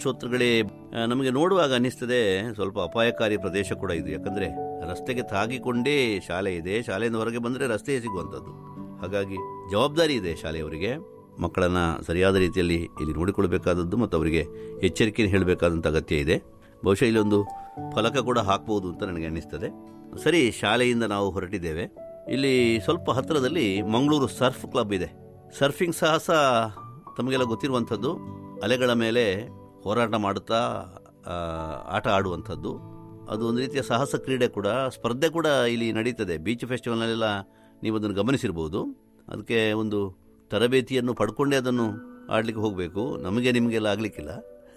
ಶ್ರೋತೃಗಳೇ ಆ, ನಮಗೆ ನೋಡುವಾಗ ಅನ್ನಿಸ್ತದೆ ಸ್ವಲ್ಪ ಅಪಾಯಕಾರಿ ಪ್ರದೇಶ ಕೂಡ ಇದು ಯಾಕಂದ್ರೆ ರಸ್ತೆಗೆ ತಾಗಿಕೊಂಡೇ ಶಾಲೆ ಇದೆ ಶಾಲೆಯಿಂದ ಹೊರಗೆ ಬಂದರೆ ರಸ್ತೆಯೇ ಸಿಗುವಂಥದ್ದು ಹಾಗಾಗಿ ಜವಾಬ್ದಾರಿ ಇದೆ ಶಾಲೆಯವರಿಗೆ ಮಕ್ಕಳನ್ನ ಸರಿಯಾದ ರೀತಿಯಲ್ಲಿ ಇಲ್ಲಿ ನೋಡಿಕೊಳ್ಬೇಕಾದದ್ದು ಮತ್ತು ಅವರಿಗೆ ಎಚ್ಚರಿಕೆಯನ್ನು ಹೇಳಬೇಕಾದಂಥ ಅಗತ್ಯ ಇದೆ ಬಹುಶಃ ಇಲ್ಲೊಂದು ಫಲಕ ಕೂಡ ಹಾಕ್ಬೋದು ಅಂತ ನನಗೆ ಅನ್ನಿಸ್ತದೆ ಸರಿ ಶಾಲೆಯಿಂದ ನಾವು ಹೊರಟಿದ್ದೇವೆ ಇಲ್ಲಿ ಸ್ವಲ್ಪ ಹತ್ತಿರದಲ್ಲಿ ಮಂಗಳೂರು ಸರ್ಫ್ ಕ್ಲಬ್ ಇದೆ ಸರ್ಫಿಂಗ್ ಸಾಹಸ ತಮಗೆಲ್ಲ ಗೊತ್ತಿರುವಂಥದ್ದು ಅಲೆಗಳ ಮೇಲೆ ಹೋರಾಟ ಮಾಡುತ್ತಾ ಆ, ಆಟ ಆಡುವಂಥದ್ದು ಅದು ಒಂದು ರೀತಿಯ ಸಾಹಸ ಕ್ರೀಡೆ ಕೂಡ ಸ್ಪರ್ಧೆ ಕೂಡ ಇಲ್ಲಿ ನಡೀತದೆ ಬೀಚ್ ಫೆಸ್ಟಿವಲ್ನಲ್ಲೆಲ್ಲ ನೀವು ಅದನ್ನು ಗಮನಿಸಿರ್ಬೋದು ಅದಕ್ಕೆ ಒಂದು ತರಬೇತಿಯನ್ನು ಪಡ್ಕೊಂಡೇ ಅದನ್ನು ಆಡಲಿಕ್ಕೆ ಹೋಗಬೇಕು ನಮಗೆ ನಿಮಗೆಲ್ಲ ಆಗಲಿಕ್ಕಿಲ್ಲ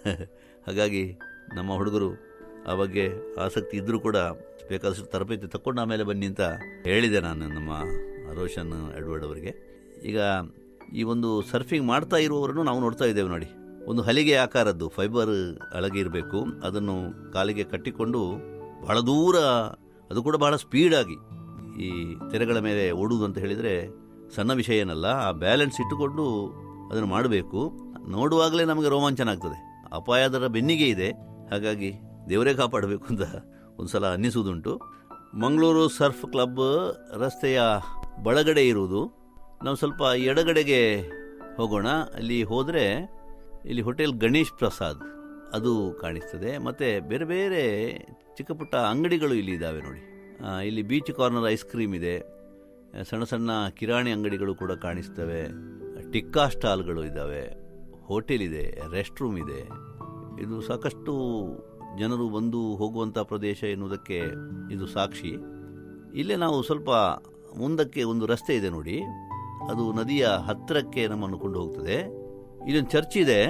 ಹಾಗಾಗಿ ನಮ್ಮ ಹುಡುಗರು ಆ ಬಗ್ಗೆ ಆಸಕ್ತಿ ಇದ್ದರೂ ಕೂಡ ಬೇಕಾದಷ್ಟು ತರಬೇತಿ ತಕೊಂಡು ಆಮೇಲೆ ಬನ್ನಿ ಅಂತ ಹೇಳಿದೆ ನಾನು ನಮ್ಮ ರೋಷನ್ ಎಡ್ವರ್ಡ್ ಅವರಿಗೆ ಈಗ ಈ ಒಂದು ಸರ್ಫಿಂಗ್ ಮಾಡ್ತಾ ಇರುವವರನ್ನು ನಾವು ನೋಡ್ತಾ ಇದ್ದೇವೆ ನೋಡಿ ಒಂದು ಹಲಿಗೆ ಆಕಾರದ್ದು ಫೈಬರ್ ಅಳಗೆ ಇರಬೇಕು ಅದನ್ನು ಕಾಲಿಗೆ ಕಟ್ಟಿಕೊಂಡು ಬಹಳ ದೂರ ಅದು ಕೂಡ ಬಹಳ ಸ್ಪೀಡಾಗಿ ಈ ತೆರೆಗಳ ಮೇಲೆ ಓಡುವುದು ಅಂತ ಹೇಳಿದರೆ ಸಣ್ಣ ವಿಷಯ ಏನಲ್ಲ ಆ ಬ್ಯಾಲೆನ್ಸ್ ಇಟ್ಟುಕೊಂಡು ಅದನ್ನು ಮಾಡಬೇಕು ನೋಡುವಾಗಲೇ ನಮಗೆ ರೋಮಾಂಚನ ಆಗ್ತದೆ ಅಪಾಯ ಅದರ ಬೆನ್ನಿಗೆ ಇದೆ ಹಾಗಾಗಿ ದೇವರೇ ಕಾಪಾಡಬೇಕು ಅಂತ ಒಂದ್ಸಲ ಅನ್ನಿಸುವುದುಂಟು ಮಂಗಳೂರು ಸರ್ಫ್ ಕ್ಲಬ್ ರಸ್ತೆಯ ಬಳಗಡೆ ಇರುವುದು ನಾವು ಸ್ವಲ್ಪ ಎಡಗಡೆಗೆ ಹೋಗೋಣ ಅಲ್ಲಿ ಹೋದರೆ ಇಲ್ಲಿ ಹೋಟೆಲ್ ಗಣೇಶ್ ಪ್ರಸಾದ್ ಅದು ಕಾಣಿಸ್ತದೆ ಮತ್ತು ಬೇರೆ ಬೇರೆ ಚಿಕ್ಕ ಪುಟ್ಟ ಅಂಗಡಿಗಳು ಇಲ್ಲಿ ಇದ್ದಾವೆ ನೋಡಿ ಆ, ಇಲ್ಲಿ ಬೀಚ್ ಕಾರ್ನರ್ ಐಸ್ ಕ್ರೀಮ್ ಇದೆ ಸಣ್ಣ ಸಣ್ಣ ಕಿರಾಣಿ ಅಂಗಡಿಗಳು ಕೂಡ ಕಾಣಿಸ್ತವೆ ಟಿಕ್ಕಾ ಸ್ಟಾಲ್ಗಳು ಇದ್ದಾವೆ ಹೋಟೆಲ್ ಇದೆ ರೆಸ್ಟ್ ರೂಮ್ ಇದೆ ಇದು ಸಾಕಷ್ಟು ಜನರು ಬಂದು ಹೋಗುವಂಥ ಪ್ರದೇಶ ಎನ್ನುವುದಕ್ಕೆ ಇದು ಸಾಕ್ಷಿ ಇಲ್ಲೇ ನಾವು ಸ್ವಲ್ಪ ಮುಂದಕ್ಕೆ ಒಂದು ರಸ್ತೆ ಇದೆ ನೋಡಿ ಅದು ನದಿಯ ಹತ್ತಿರಕ್ಕೆ ನಮ್ಮನ್ನು ಕೊಂಡು ಹೋಗ್ತದೆ ಇಲ್ಲೊಂದು ಚರ್ಚ್ ಇದೆ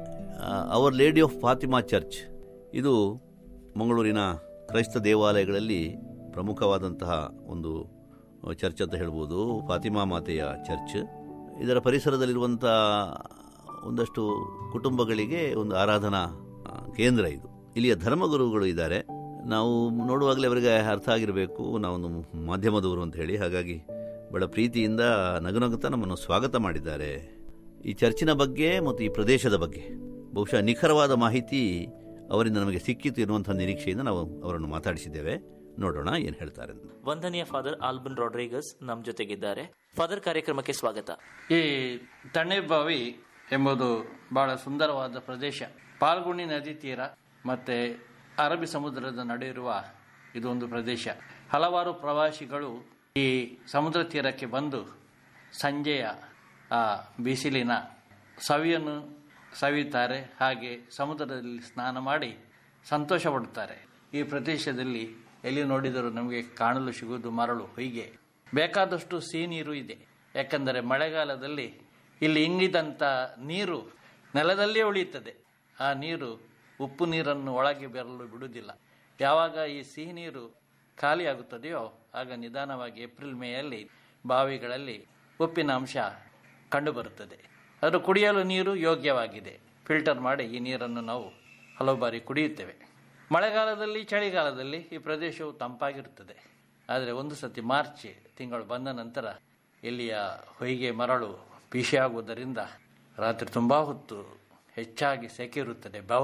our lady of Fatima church ಇದು ಮಂಗಳೂರಿನ ಕ್ರೈಸ್ತ ದೇವಾಲಯಗಳಲ್ಲಿ ಪ್ರಮುಖವಾದಂತಹ ಒಂದು ಚರ್ಚ್ ಅಂತ ಹೇಳ್ಬೋದು ಫಾತಿಮಾ ಮಾತೆಯ ಚರ್ಚ್ ಇದರ ಪರಿಸರದಲ್ಲಿರುವಂಥ ಒಂದಷ್ಟು ಕುಟುಂಬಗಳಿಗೆ ಒಂದು ಆರಾಧನಾ ಆ, ಕೇಂದ್ರ ಇದು ಇಲ್ಲಿಯ ಧರ್ಮಗುರುಗಳು ಇದ್ದಾರೆ ನಾವು ನೋಡುವಾಗಲೇ ಅವರಿಗೆ ಅರ್ಥ ಆಗಿರಬೇಕು ನಾವೊಂದು ಮಾಧ್ಯಮದವರು ಅಂತ ಹೇಳಿ ಹಾಗಾಗಿ ಬಹಳ ಪ್ರೀತಿಯಿಂದ ನಗುನಗುತ್ತಾ ನಮ್ಮನ್ನು ಸ್ವಾಗತ ಮಾಡಿದ್ದಾರೆ ಈ ಚರ್ಚಿನ ಬಗ್ಗೆ ಮತ್ತು ಈ ಪ್ರದೇಶದ ಬಗ್ಗೆ ಬಹುಶಃ ನಿಖರವಾದ ಮಾಹಿತಿ ಅವರಿಂದ ನಮಗೆ ಸಿಕ್ಕಿತು ಎನ್ನುವಂಥ ನಿರೀಕ್ಷೆಯಿಂದ ನಾವು ಅವರನ್ನು ಮಾತಾಡಿಸಿದ್ದೇವೆ ನೋಡೋಣ ಏನು ಹೇಳ್ತಾರೆ ಅಂತ. ವಂದನೀಯ ಫಾದರ್ ಆಲ್ಬನ್ ರಾಡ್ರಿಗಸ್ ನಮ್ಮ ಜೊತೆಗಿದ್ದಾರೆ ಫಾದರ್ ಕಾರ್ಯಕ್ರಮಕ್ಕೆ ಸ್ವಾಗತ ಈ ತಣ್ಣೆಬಾವಿ ಎಂಬುದು ಬಹಳ ಸುಂದರವಾದ ಪ್ರದೇಶ ಪಾಲ್ಗುಣಿ ನದಿ ತೀರ ಮತ್ತೆ ಅರಬ್ಬಿ ಸಮುದ್ರದ ನಡೆ ಇರುವ ಇದೊಂದು ಪ್ರದೇಶ ಹಲವಾರು ಪ್ರವಾಸಿಗಳು ಈ ಸಮುದ್ರ ತೀರಕ್ಕೆ ಬಂದು ಸಂಜೆಯ ಆ ಬಿಸಿಲಿನ ಸವಿಯನ್ನು ಸವಿಯುತ್ತಾರೆ ಹಾಗೆ ಸಮುದ್ರದಲ್ಲಿ ಸ್ನಾನ ಮಾಡಿ ಸಂತೋಷ ಪಡುತ್ತಾರೆ ಈ ಪ್ರದೇಶದಲ್ಲಿ ಎಲ್ಲಿ ನೋಡಿದರೂ ನಮಗೆ ಕಾಣಲು ಸಿಗುವುದು ಮರಳು ಹೀಗೆ ಬೇಕಾದಷ್ಟು ಸಿಹಿ ನೀರು ಇದೆ ಯಾಕಂದರೆ ಮಳೆಗಾಲದಲ್ಲಿ ಇಲ್ಲಿ ಇಂಗಿದಂಥ ನೀರು ನೆಲದಲ್ಲೇ ಉಳಿಯುತ್ತದೆ ಆ ನೀರು ಉಪ್ಪು ನೀರನ್ನು ಒಳಗೆ ಬರಲು ಬಿಡುವುದಿಲ್ಲ ಯಾವಾಗ ಈ ಸಿಹಿ ನೀರು ಖಾಲಿಯಾಗುತ್ತದೆಯೋ ಆಗ ನಿಧಾನವಾಗಿ ಏಪ್ರಿಲ್ ಮೇಯಲ್ಲಿ ಬಾವಿಗಳಲ್ಲಿ ಉಪ್ಪಿನ ಅಂಶ ಕಂಡುಬರುತ್ತದೆ ಅದು ಕುಡಿಯಲು ನೀರು ಯೋಗ್ಯವಾಗಿದೆ ಫಿಲ್ಟರ್ ಮಾಡಿ ಈ ನೀರನ್ನು ನಾವು ಹಲವು ಬಾರಿ ಕುಡಿಯುತ್ತೇವೆ ಮಳೆಗಾಲದಲ್ಲಿ ಚಳಿಗಾಲದಲ್ಲಿ ಈ ಪ್ರದೇಶವು ತಂಪಾಗಿರುತ್ತದೆ ಆದರೆ ಒಂದು ಸತಿ ಮಾರ್ಚ್ ತಿಂಗಳು ಬಂದ ನಂತರ ಇಲ್ಲಿಯ ಹೊಯ್ಗೆ ಮರಳು ಬಿಸಿಯಾಗುವುದರಿಂದ ರಾತ್ರಿ ತುಂಬಾ ಹೊತ್ತು ಹೆಚ್ಚಾಗಿ ಸೆಕೆ ಇರುತ್ತದೆ